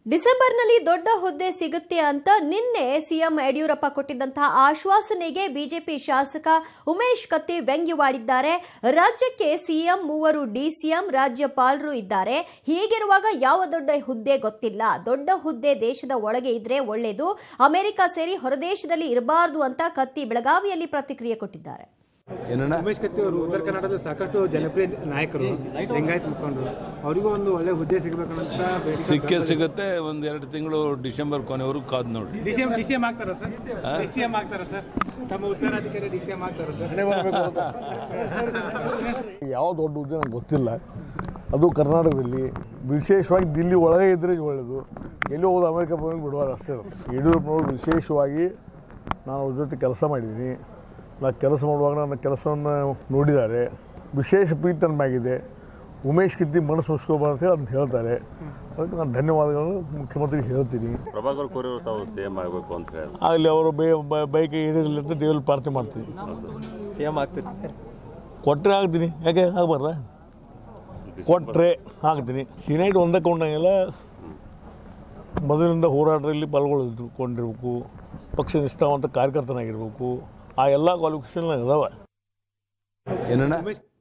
ಡಿಸೆಂಬರ್ನಲ್ಲಿ ದೊಡ್ಡ ಹುದ್ದೆ ಸಿಗುತ್ತೆ ಅಂತ ನಿನ್ನೆ ಸಿಎಂ ಯಡಿಯೂರಪ್ಪ ಕೊಟ್ಟಿದ್ದಂತಹ ಆಶ್ವಾಸನೆಗೆ ಬಿಜೆಪಿ ಶಾಸಕ ಉಮೇಶ್ ಕತ್ತಿ ವ್ಯಂಗ್ಯವಾಡಿದ್ದಾರೆ ರಾಜ್ಯಕ್ಕೆ ಸಿಎಂ ಮೂವರು ಡಿಸಿಎಂ ರಾಜ್ಯಪಾಲರು ಇದ್ದಾರೆ ಹೀಗಿರುವಾಗ ಯಾವ ದೊಡ್ಡ ಹುದ್ದೆ ಗೊತ್ತಿಲ್ಲ ದೊಡ್ಡ ಹುದ್ದೆ ದೇಶದ ಒಳಗೆ ಇದ್ರೆ ಒಳ್ಳೆಯದು ಅಮೆರಿಕ ಸೇರಿ ಹೊರದೇಶದಲ್ಲಿ ಇರಬಾರದು ಅಂತ ಕತ್ತಿ ಬೆಳಗಾವಿಯಲ್ಲಿ ಪ್ರತಿಕ್ರಿಯೆ ಕೊಟ್ಟಿದ್ದಾರೆ ಏನಣ್ಣ ಉಮೇಶ್ ಕತ್ತಿ ಅವರು ಉತ್ತರ ಕನ್ನಡದ ಸಾಕಷ್ಟು ಜನಪ್ರಿಯ ನಾಯಕರು ಲಿಂಗಾಯತ್ ಮುಖಂಡರು ಅವರಿಗೂ ಒಂದು ಒಳ್ಳೆ ಹುದ್ದೆ ಸಿಗಬೇಕಂತ ಸಿಕ್ಕೇ ಸಿಗುತ್ತೆ ಒಂದ್ ಎರಡು ತಿಂಗಳು ಡಿಸೆಂಬರ್ ಕೊನೆವರೆಗೂ ಕಾದ್ ನೋಡಿ ಡಿಸಿಎಂ ಡಿಸಿಎಂ ಆಗ್ತಾರ ಸರ್ ಡಿಸಿಎಂ ಆಗ್ತಾರ ಸರ್ ತಮ್ಮ ಉತ್ತರಾಧಿಕಾರಿ ಡಿಸಿಎಂ ಆಗ್ತಾರ ಸರ್ ಯಾವ ದೊಡ್ಡ ಹುದ್ದೆ ನಂಗೆ ಗೊತ್ತಿಲ್ಲ ಅದು ಕರ್ನಾಟಕದಲ್ಲಿ ವಿಶೇಷವಾಗಿ ದಿಲ್ಲಿ ಒಳಗೆ ಇದ್ದರೆ ಒಳ್ಳೆಯದು ಎಲ್ಲಿ ಹೋಗೋದು ಅಮೆರಿಕ ಬಂದು ಬಿಡುವಾರ ಅಷ್ಟೇ ಯಡಿಯೂರಪ್ಪನವರು ವಿಶೇಷವಾಗಿ ನಾನು ಅವ್ರ ಜೊತೆ ಕೆಲಸ ಮಾಡಿದ್ದೀನಿ ನಾ ಕೆಲಸ ಮಾಡುವಾಗ ನನ್ನ ಕೆಲಸವನ್ನು ನೋಡಿದ್ದಾರೆ ವಿಶೇಷ ಪ್ರೀತಿ ನನ್ನ ಮ್ಯಾಗಿದೆ ಉಮೇಶ್ ಕಿತ್ತಿ ಮನಸ್ಸು ಉಳಿಸ್ಕೋಬಾರ್ದು ಅಂತ ಹೇಳಿ ಅದನ್ನ ಹೇಳ್ತಾರೆ ಅದಕ್ಕೆ ನಾನು ಧನ್ಯವಾದಗಳನ್ನು ಮುಖ್ಯಮಂತ್ರಿಗೆ ಹೇಳ್ತೀನಿ ಪ್ರಭಾಕರ್ ಕೋರಿ ಅವರು ತಾವು ಸಿಎಂ ಆಗಬೇಕು ಅಂತ ಹೇಳಿ ಆಗಲಿ ಅವರು ಬೈ ಬೈಕ್ ಏನಿರಲಿ ಅಂತ ದೇವರಲ್ಲಿ ಪ್ರಾರ್ಥನೆ ಮಾಡ್ತೀನಿ ಸಿಎಂ ಆಗ್ತೀರಿ ಕೊಟ್ಟರೆ ಆಗ್ತೀನಿ ಯಾಕೆ ಆಗಬಾರ್ದ ಕೊಟ್ಟರೆ ಆಗ್ತೀನಿ ಸಿನೈಟ್ ಒಂದಕ್ಕೆ ಕೊಂಡಂಗೆಲ್ಲ ಮೊದಲಿನಿಂದ ಹೋರಾಟದಲ್ಲಿ ಪಾಲ್ಗೊಳ್ಕೊಂಡಿರ್ಬೇಕು ಪಕ್ಷ ನಿಷ್ಠಾವಂತ ಕಾರ್ಯಕರ್ತನಾಗಿರ್ಬೇಕು ಆ ಎಲ್ಲ ಕ್ವಾಲಿಫಿಕೇಷನ್ ಅದಾವ ಏನಣ್ಣ ಉಮೇಶ್